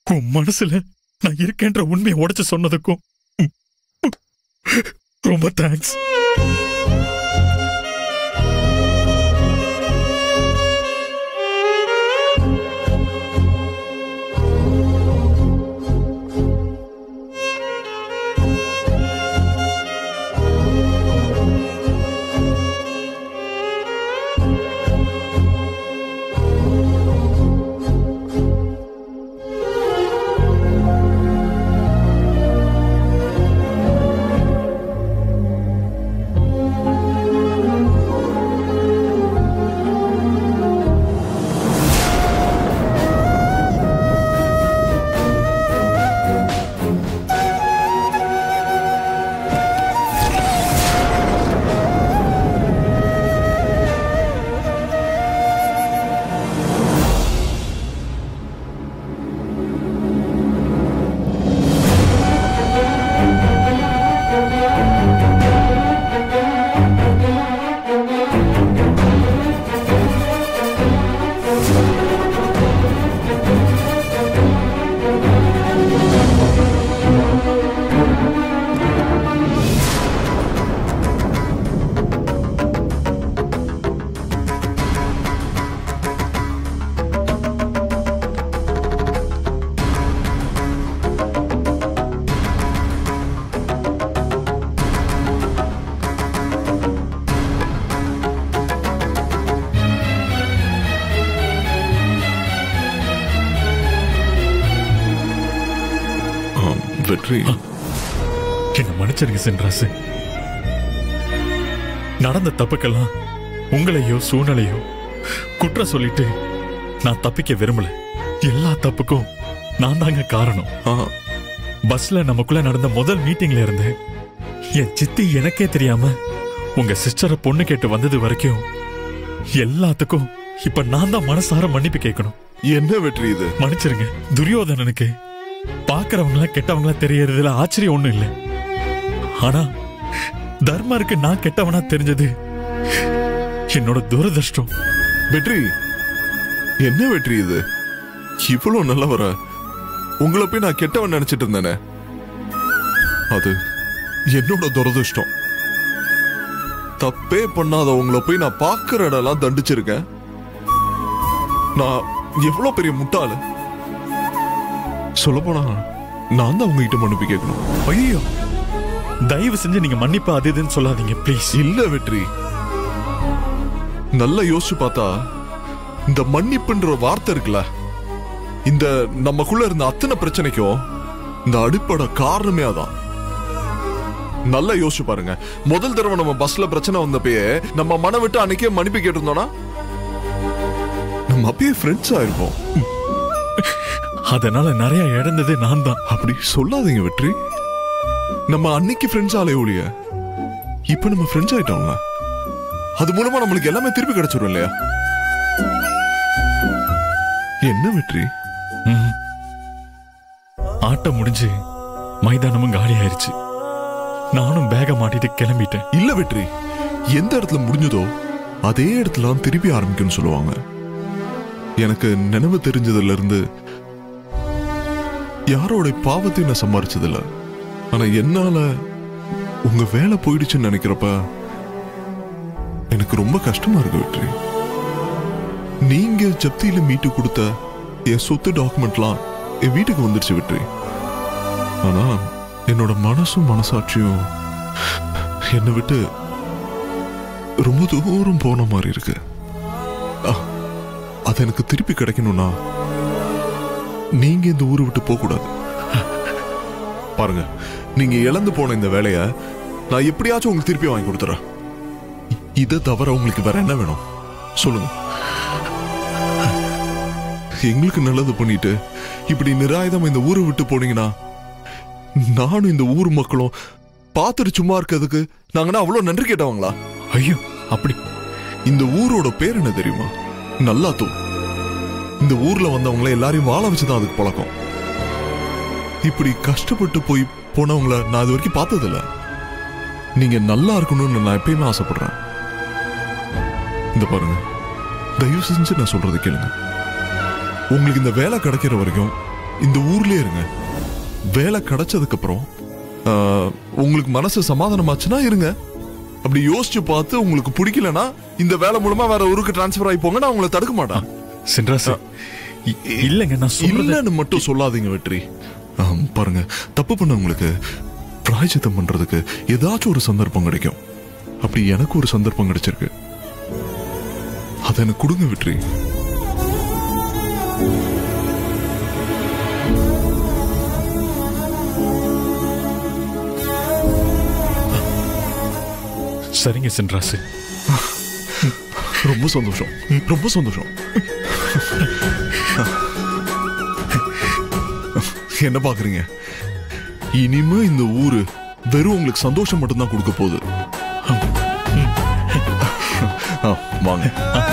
உன் மனசுல நான் இருக்கேன்ற உண்மையை உடைச்சு சொன்னதுக்கும் ம், ரொம்ப தேங்க்ஸ் ஆம், வெற்றி என்ன மன்னிச்சிருங்க சென்றாசு நடந்த தப்புக்கெல்லாம் உங்களையோ சூழ்நிலையோ குற்றம் சொல்லிட்டு நான் தப்பிக்க விரும்பல எல்லா தப்புக்கும் நான் தாங்க காரணம் ஆ, பஸ்ல நமக்குள்ள நடந்த முதல் மீட்டிங்ல இருந்து என் சித்தி எனக்கே தெரியாம உங்க சிஸ்டரை பொண்ணு கேட்டு வந்தது வரைக்கும் எல்லாத்துக்கும் இப்ப நான் தான் மனசார மன்னிப்பு கேட்கணும் என்ன வெற்றி இது மன்னிச்சிருங்க துரியோதனனுக்கு பாக்குறவங்கள கெட்டவங்களா தெரியறதுல ஆச்சரியம் ஒண்ணும் இல்ல ஆனா தர்மருக்கு நான் கெட்டவனா தெரிஞ்சது என்னோட துரதிர்ஷ்டம் வெற்றி என்ன வெற்றி இது இவ்வளவு நல்லவர உங்களை போய் நான் கெட்டவன் நினைச்சிட்டு இருந்தேனே அது என்னோட துரதிர்ஷ்டம் தப்பே பண்ணாத உங்களை போய் நான் பார்க்கிற இடம்லாம் தண்டிச்சிருக்கேன் நான் எவ்வளவு பெரிய முட்டாளு சொல்லப்போனா நான் தான் உங்ககிட்ட மன்னிப்பு கேட்கணும் ஐயோ தயவு செஞ்சு நீங்க மன்னிப்பு அது இதுன்னு சொல்லாதீங்க ப்ளீஸ் இல்ல வெற்றி நல்லா யோசிச்சு பார்த்தா இந்த மன்னிப்புன்ற வார்த்தை இருக்குல்ல இந்த நமக்குள்ள இருந்த அத்தனை பிரச்சனைக்கும் இந்த அடிப்படை காரணமே அதான் நல்லா யோசிச்சு பாருங்க முதல் தடவை நம்ம பஸ்ல பிரச்சனை வந்தப்பயே நம்ம மனம் விட்டு அன்னைக்கே மன்னிப்பு கேட்டிருந்தோம்னா நம்ம அப்பயே ஃப்ரெண்ட்ஸ் ஆயிருப்போம் அதனால நிறைய இழந்தது நான் தான் அப்படி சொல்லாதீங்க வெற்றி நம்ம அன்னைக்கு ஃப்ரெண்ட்ஸ் ஆலே ஒழிய இப்ப நம்ம ஃப்ரெண்ட்ஸ் ஆயிட்டோம்ல அது மூலமா நம்மளுக்கு எல்லாமே திருப்பி கிடைச்சிரும் இல்லையா என்ன வெற்றி ம். ஆட்டம் முடிஞ்சு மைதானமும் காலி ஆயிருச்சு நானும் பேக மாட்டிட்டு கிளம்பிட்டேன் இல்ல வெற்றி எந்த இடத்துல முடிஞ்சதோ அதே இடத்துல தான் திருப்பி ஆரம்பிக்கும்னு சொல்லுவாங்க எனக்கு நினைவு தெரிஞ்சதுல இருந்து யாரோட பாவத்தையும் நான் சம்பாரிச்சதில்ல ஆனா என்னால உங்க வேலை போயிடுச்சுன்னு நினைக்கிறப்ப எனக்கு ரொம்ப கஷ்டமா இருக்கு வெற்றி நீங்க ஜப்தியில மீட்டு கொடுத்த என் சொத்து டாக்குமெண்ட்லாம் என் வீட்டுக்கு வந்துருச்சு வெற்றி ஆனா என்னோட மனசும் மனசாட்சியும் என்னை விட்டு ரொம்ப தூரம் போன மாதிரி இருக்கு ஆ, அது எனக்கு திருப்பி கிடைக்கணும்னா நீங்க இந்த ஊரை விட்டு போக கூடாது பாருங்க நீங்க இழந்து போன இந்த வேலைய நான் எப்படியாச்சும் உங்களுக்கு திருப்பி வாங்கி கொடுத்துறேன் இ- இதை தவிர உங்களுக்கு வேற என்ன வேணும் சொல்லுங்க எங்களுக்கு நல்லது பண்ணிட்டு இப்படி நிராயுதம் இந்த ஊரை விட்டு போனீங்கன்னா நானும் இந்த ஊர் மக்களும் பார்த்துட்டு சும்மா இருக்கிறதுக்கு நாங்கன்னா அவ்வளவு நன்றி கேட்டவங்களா ஐயோ அப்படி இந்த ஊரோட பேர் என்ன தெரியுமா நல்லாத்தூர் இந்த ஊர்ல வந்தவங்கள எல்லாரையும் வாழ வச்சுதான் அதுக்கு பழக்கம் இப்படி கஷ்டப்பட்டு போய் போனவங்கள நான் இது வரைக்கும் பார்த்ததில்ல நீங்க நல்லா இருக்கணும்னு நான் எப்பயுமே ஆசைப்படுறேன் இந்த பாருங்க தயவு செஞ்சு நான் சொல்றது கேளுங்க உங்களுக்கு இந்த வேலை கிடைக்கிற வரைக்கும் இந்த ஊர்லயே இருங்க வேலை கிடைச்சதுக்கு அப்புறம் ஆ, உங்களுக்கு மனசு சமாதானமாச்சுன்னா இருங்க அப்படி யோசிச்சு பார்த்து உங்களுக்கு பிடிக்கலனா இந்த வேலை மூலமா வேற ஊருக்கு டிரான்ஸ்ஃபர் ஆகி போங்க நான் உங்களை தடுக்க மாட்டேன் சின்ராசு இ- இல்லைங்க நான் சொல்றது இல்லன்னு மட்டும் சொல்லாதீங்க வெற்றி ஆம், பாருங்க தப்பு பண்ணவங்களுக்கு பிராய்ச்சித்தம் பண்றதுக்கு ஏதாச்சும் ஒரு சந்தர்ப்பம் கிடைக்கும் அப்படி எனக்கு ஒரு சந்தர்ப்பம் கிடைச்சிருக்கு அதை எனக்கு கொடுங்க வெற்றி சரிங்க சின்ராசு ரொம்ப சந்தோஷம் ரொம்ப சந்தோஷம் என்ன பாக்குறீங்க இனிமே இந்த ஊரு வெறும் உங்களுக்கு சந்தோஷம் மட்டும்தான் கொடுக்க போகுது ஆ, வாங்க